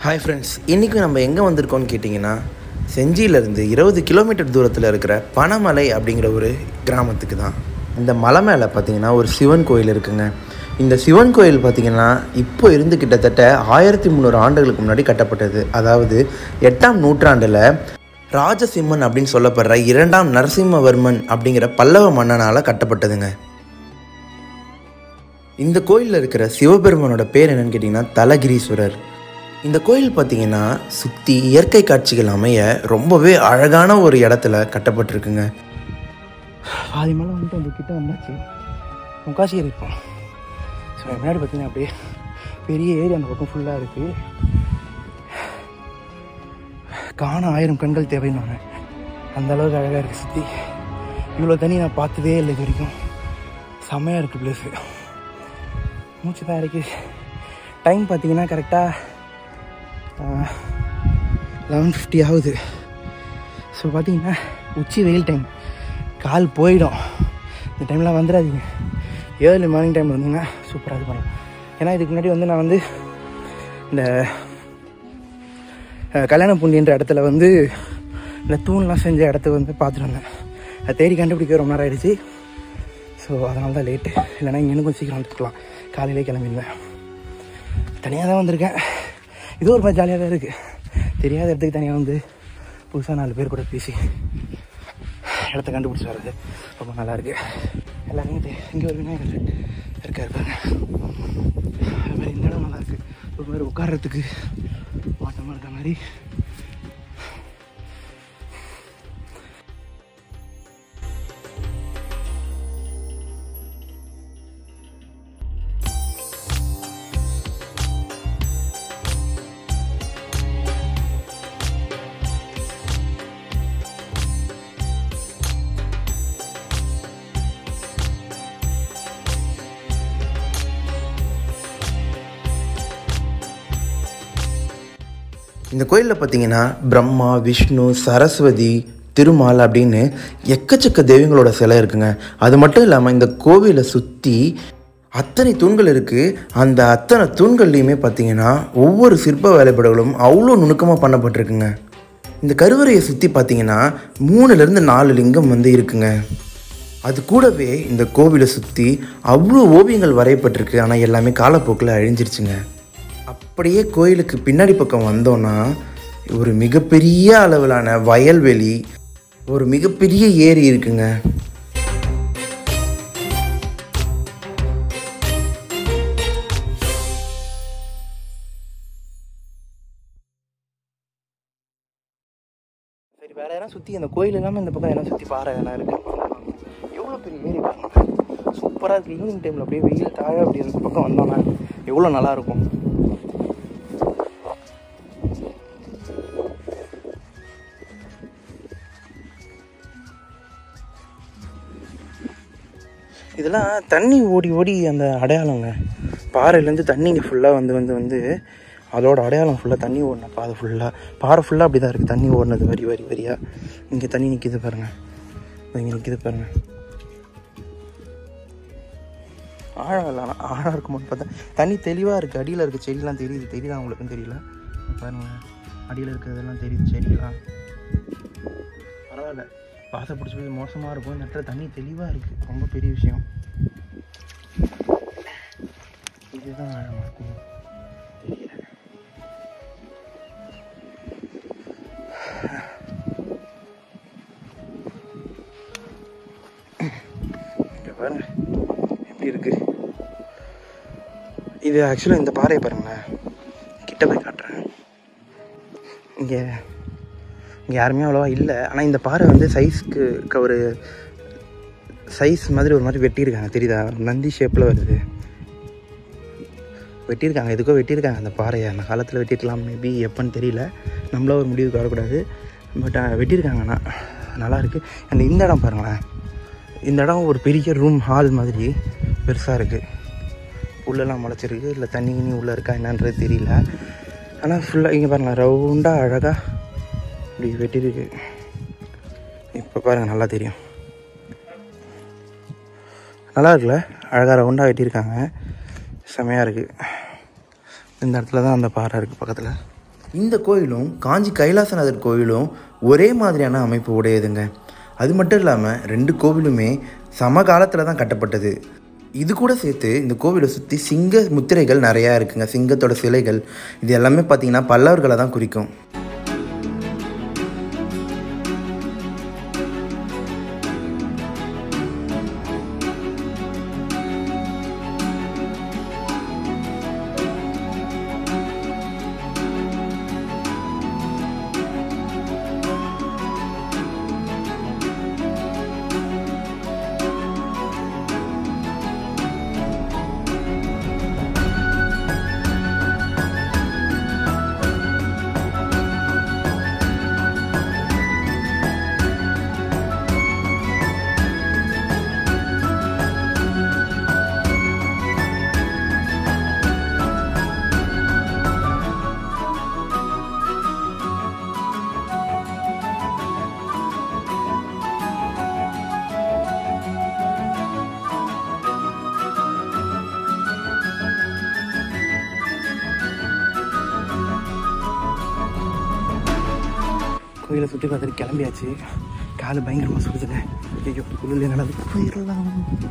hi friends இன்றைக்கி நம்ம எங்கே வந்திருக்கோம்னு கேட்டிங்கன்னா செஞ்சியிலேருந்து இருபது கிலோமீட்டர் தூரத்தில் இருக்கிற பனமலை அப்படிங்கிற ஒரு கிராமத்துக்கு தான் இந்த மலை மேலே பார்த்தீங்கன்னா ஒரு சிவன் கோயில் இருக்குங்க இந்த சிவன் கோயில் பார்த்தீங்கன்னா இப்போ இருந்து கிட்டத்தட்ட ஆயிரத்தி முந்நூறு ஆண்டுகளுக்கு முன்னாடி கட்டப்பட்டது அதாவது எட்டாம் நூற்றாண்டில் ராஜசிம்மன் அப்படின்னு சொல்லப்படுற இரண்டாம் நரசிம்மவர்மன் அப்படிங்கிற பல்லவ மன்னனால் கட்டப்பட்டதுங்க இந்த கோயிலில் இருக்கிற சிவபெருமானோட பேர் என்னன்னு கேட்டிங்கன்னா தலகிரீஸ்வரர் இந்த கோயில் பார்த்தீங்கன்னா சுற்றி இயற்கை காட்சிகள் அமைய ரொம்பவே அழகான ஒரு இடத்துல கட்டப்பட்டிருக்குங்க பாதி மேலே வந்துட்டு அந்த கிட்ட வந்தாச்சு முக்காசி ஏறி இருப்போம் ஸோ முன்னாடி பார்த்தீங்கன்னா அப்படியே பெரிய ஏரி அந்த பக்கம் ஃபுல்லாக இருக்குது காண ஆயிரம் கண்கள் தேவைன்னு அந்த அளவுக்கு அழகாக இருக்குது சுற்றி இவ்வளோ தண்ணி நான் பார்த்ததே இல்லை இது வரைக்கும் செம்மையாக இருக்குது பிளேஸு மூச்சு தான் இருக்கு டைம் பார்த்தீங்கன்னா கரெக்டாக லெவன் ஃபிஃப்டி ஆகுது ஸோ பார்த்தீங்கன்னா உச்சி வெயில் டைம் கால் போயிடும் இந்த டைம்லாம் வந்துடாதீங்க ஏர்லி மார்னிங் டைம் வந்தீங்கன்னா சூப்பராக இது பண்ணலாம் ஏன்னா இதுக்கு முன்னாடி வந்து நான் வந்து இந்த அஹ், கல்யாணப்பூண்டின்ற இடத்துல வந்து இந்த தூண்லாம் செஞ்ச இடத்த வந்து பார்த்துட்டு வந்தேன் அதை தேடி கண்டுபிடிக்க ரொம்ப நேரம் ஆயிடுச்சு ஸோ அதனால தான் லேட்டு இல்லைன்னா இங்கே இன்னும் கொஞ்சம் சீக்கிரம் வந்துருக்கலாம் காலையிலே கிளம்பிடுவேன் தனியாக தான் வந்திருக்கேன் இது ஒரு மாதிரி ஜாலியாக தான் இருக்குது தெரியாத இடத்துக்கு தனியாக வந்து புதுசாக நாலு பேர் கூட பேசி இடத்த கண்டுபிடிச்சி வர்றது ரொம்ப நல்லா இருக்கு எல்லாருமே தெ- இங்கே ஒரு விநாயகர் இருக்காரு பாருங்க அது மாதிரி இந்த இடம் நல்லா இருக்கு ஒரு மாதிரி உட்கார்றதுக்கு மாட்டமாக இருக்க மாதிரி இந்த கோயிலில் பார்த்தீங்கன்னா பிரம்மா விஷ்ணு சரஸ்வதி திருமால் அப்படின்னு எக்கச்சக்க தெய்வங்களோட சிலை இருக்குங்க அது மட்டும் இல்லாமல் இந்த கோவிலை சுற்றி அத்தனை தூண்கள் இருக்குது அந்த அத்தனை தூண்கள்லையுமே பார்த்தீங்கன்னா ஒவ்வொரு சிற்ப வேலைப்பாடுகளும் அவ்வளோ நுணுக்கமாக பண்ணப்பட்டிருக்குங்க இந்த கருவறையை சுற்றி பார்த்தீங்கன்னா மூணுலேருந்து நாலு லிங்கம் வந்து இருக்குங்க அது கூடவே இந்த கோவிலை சுற்றி அவ்வளோ ஓவியங்கள் வரையப்பட்டிருக்கு ஆனால் எல்லாமே காலப்போக்கில் அழிஞ்சிருச்சுங்க அப்படியே கோயிலுக்கு பின்னாடி பக்கம் வந்தோன்னா ஒரு மிகப்பெரிய அளவிலான வயல்வெளி ஒரு மிகப்பெரிய ஏரி இருக்குங்க சரி வேற யாரும் சுற்றி அந்த கோயில் இல்லாமல் இந்த பக்கம் எல்லாம் சுற்றி பாறை எதனா இருக்கு எவ்வளோ பெரிய ஏரி பாருங்க சூப்பராக இருக்குது ஈவினிங் டைமில் அப்படியே வெயில் தாழ அப்படி இந்த பக்கம் வந்தோம்னா எவ்வளோ நல்லா இருக்கும் இதெல்லாம் தண்ணி ஓடி ஓடி அந்த அடையாளங்க பாறையிலேருந்து தண்ணி இங்கே ஃபுல்லாக வந்து வந்து வந்து அதோட அடையாளம் ஃபுல்லாக தண்ணி ஓடின பாதை ஃபுல்லாக பாறை ஃபுல்லாக அப்படி தான் இருக்குது தண்ணி ஓடினது வரி வரி வரியாக இங்கே தண்ணி நிற்கிது பாருங்கள் இங்கே நிற்கிது பாருங்கள் ஆழம் இல்லை ஆனால் ஆழம் இருக்கும்போது பார்த்தா தண்ணி தெளிவாக இருக்குது அடியில் இருக்க செடிலாம் தெரியுது தெரியுதா உங்களுக்கும் தெரியல பாருங்க அடியில் இருக்கிறதெல்லாம் தெரியுது செடியெல்லாம் பரவாயில்ல பாதை பிடிச்சி போய் மோசமாக இருக்கும் இந்த இடத்துல தண்ணி தெளிவாக இருக்குது ரொம்ப பெரிய விஷயம் இதுதான் ஆழமாக இருக்கும் தெரியல இங்க பாருங்க எப்படி இருக்கு இது ஆக்சுவலாக இந்த பாறையை பாருங்களேன் கிட்ட போய் காட்டுறேன் இங்கே இங்கே யாருமே அவ்வளோவா இல்லை ஆனால் இந்த பாறை வந்து சைஸ்க்கு க- ஒரு சைஸ் மாதிரி ஒரு மாதிரி வெட்டியிருக்காங்க தெரியுதா நந்தி ஷேப்பில் வருது வெட்டியிருக்காங்க எதுக்கோ வெட்டியிருக்காங்க அந்த பாறையை அந்த காலத்தில் வெட்டிருக்கலாம் மேபி எப்போன்னு தெரியல நம்மளும் ஒரு முடிவுக்கு வரக்கூடாது பட் வெட்டியிருக்காங்க ஆனால் நல்லா இருக்கு அந்த இந்த இடம் பாருங்களேன் இந்த இடம் ஒரு பெரிய ரூம் ஹால் மாதிரி பெருசாக இருக்குது உள்ளெல்லாம் முளைச்சிருக்கு இல்லை தண்ணி கிண்ணி உள்ளே இருக்கா என்னன்றது தெரியல ஆனால் ஃபுல்லாக இங்கே பாருங்களேன் ரவுண்டாக அழகாக இப்படி வெட்டியிருக்கு இப்போ பாருங்கள் நல்லா தெரியும் நல்லா இருக்குல்ல அழகாக ரவுண்டாக வெட்டியிருக்காங்க செமையாக இருக்குது இந்த இடத்துல தான் அந்த பாறை இருக்குது பக்கத்தில் இந்த கோயிலும் காஞ்சி கைலாசநாதர் கோயிலும் ஒரே மாதிரியான அமைப்பு உடையதுங்க அது மட்டும் இல்லாமல் ரெண்டு கோவிலுமே சம காலத்தில் தான் கட்டப்பட்டது இது கூட சேர்த்து இந்த கோவிலை சுற்றி சிங்க முத்திரைகள் நிறையா இருக்குங்க சிங்கத்தோட சிலைகள் இது எல்லாமே பார்த்தீங்கன்னா பல்லவர்களை தான் குறிக்கும் கோயிலை சுற்றி பார்த்துட்டு கிளம்பியாச்சு காலு பயங்கரமாக சுடுதுங்க ஐயோ புல்லில் நடந்து போயிடலாம்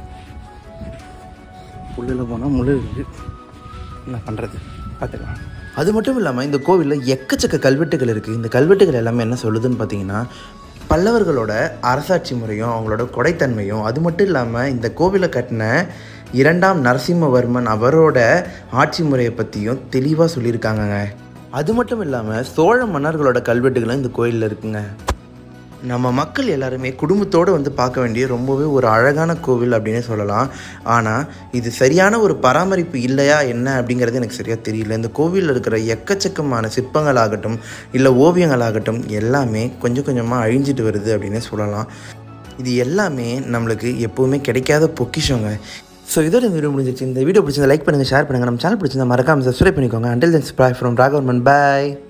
புல்லில் போனால் முள்ளு இருக்குது என்ன பண்ணுறது பார்த்துக்கலாம் அது மட்டும் இல்லாமல் இந்த கோவிலில் எக்கச்சக்க கல்வெட்டுகள் இருக்குது இந்த கல்வெட்டுகள் எல்லாமே என்ன சொல்லுதுன்னு பார்த்தீங்கன்னா பல்லவர்களோட அரசாட்சி முறையும் அவங்களோட கொடைத்தன்மையும் அது மட்டும் இல்லாமல் இந்த கோவிலை கட்டின இரண்டாம் நரசிம்மவர்மன் அவரோட ஆட்சி முறையை பற்றியும் தெளிவாக சொல்லியிருக்காங்கங்க அது மட்டும் இல்லாமல் சோழ மன்னர்களோட கல்வெட்டுகளும் இந்த கோயிலில் இருக்குங்க நம்ம மக்கள் எல்லாருமே குடும்பத்தோடு வந்து பார்க்க வேண்டிய ரொம்பவே ஒரு அழகான கோவில் அப்படின்னே சொல்லலாம் ஆனால் இது சரியான ஒரு பராமரிப்பு இல்லையா என்ன அப்படிங்கிறது எனக்கு சரியாக தெரியல இந்த கோவிலில் இருக்கிற எக்கச்சக்கமான சிற்பங்களாகட்டும் இல்லை ஓவியங்களாகட்டும் எல்லாமே கொஞ்சம் கொஞ்சமாக அழிஞ்சிட்டு வருது அப்படின்னே சொல்லலாம் இது எல்லாமே நம்மளுக்கு எப்போவுமே கிடைக்காத பொக்கிஷங்க ஸோ இதோட இந்த வீடியோ முடிஞ்சிச்சு இந்த வீடியோ பிடிச்சிருந்தா லைக் பண்ணுங்கள் ஷேர் பண்ணுங்கள் நம்ம சேனல் பிடிச்சிருந்தா மறக்காமல் சப்ஸ்கிரைப் பண்ணிக்கோங்க அண்டில் தென் ஸ்ப்ராய் ஃப்ரம் ராகவர்மன் பாய்